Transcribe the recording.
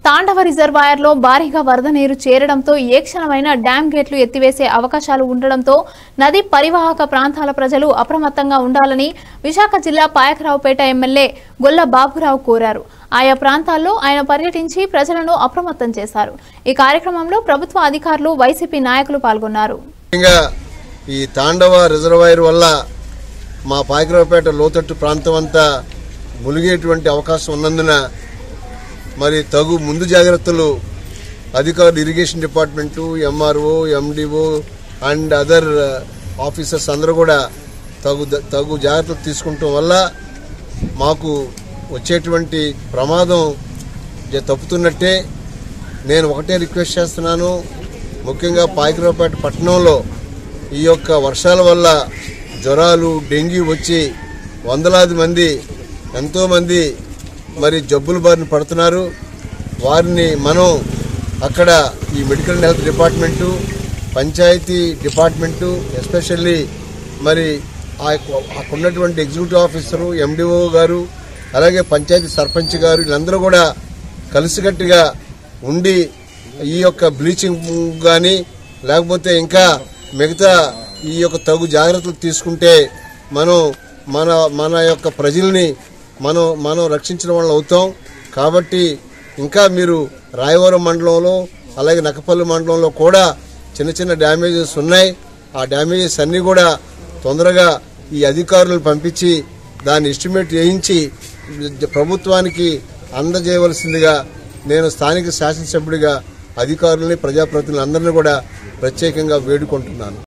తాండవ రిజర్వాయర్లో భారీగా వరద నీరు చేరడంతో ఏ క్షణమైన డ్యాం గేట్లు ఎత్తివేసే అవకాశాలు ఉండడంతో నది పరివాహక ప్రాంతాల ప్రజలు అప్రమత్తంగా ఉండాలని విశాఖ జిల్లా పాయకరావుపేట ఎమ్మెల్యే గొల్ల బాబురావు కోరారు ఆయా ప్రాంతాల్లో ఆయన పర్యటించి ప్రజలను అప్రమత్తం చేశారు ఈ కార్యక్రమంలో ప్రభుత్వ అధికారులు వైసీపీ నాయకులు పాల్గొన్నారు ముఖ్యంగా ఈ తాండవ రిజర్వాయర్ వల్ల మా పాయకరావుపేట లోతట్టు ప్రాంతం అంతా మునిగేటువంటి అవకాశం ఉన్నందున మరి తగు ముందు జాగ్రత్తలు అధికారులు irrigation department MRO MDO and other officers అందరూ కూడా తగు తగు జాగ్రత్తలు తీసుకుంటాం వల్ల మాకు వచ్చేటువంటి ప్రమాదం జ- తప్పుతున్నట్టే నేను ఒకటే రిక్వెస్ట్ చేస్తున్నాను ముఖ్యంగా పాయకరావుపేట పట్టణంలో ఈ యొక్క వర్షాల వల్ల జ్వరాలు డెంగ్యూ వచ్చి వందలాది మంది ఎంతోమంది మరి జబ్బుల బారిన పడుతున్నారు వారిని మనం అక్కడ ఈ medical and health department panchayat department especially మరి ఆ యొక్క- అక్కడ ఉన్నటువంటి ఎగ్జిక్యూటివ్ ఆఫీసరు ఎండిఓ గారు అలాగే పంచాయతీ సర్పంచ్ గారు వీళ్ళందరూ కూడా కలిసికట్టుగా ఉండి ఈ యొక్క బ్లీచింగ్ కానీ లేకపోతే ఇంకా మిగతా ఈ యొక్క తగు జాగ్రత్తలు తీసుకుంటే మనం మన మన యొక్క ప్రజల్ని మనం మనం రక్షించిన వాళ్ళు అవుతాం కాబట్టి ఇంకా మీరు రాయవరం మండలంలో అలాగే నక్కపల్లి మండలంలో కూడా చిన్న చిన్న డ్యామేజెస్ ఉన్నాయి ఆ డ్యామేజెస్ అన్నీ కూడా తొందరగా ఈ అధికారులను పంపించి దాన్ని ఎస్టిమేట్ వేయించి ప్రభుత్వానికి అందజేయవలసిందిగా నేను స్థానిక శాసనసభ్యుడిగా అధికారులని ప్రజాప్రతినిధులందరినీ కూడా ప్రత్యేకంగా వేడుకుంటున్నాను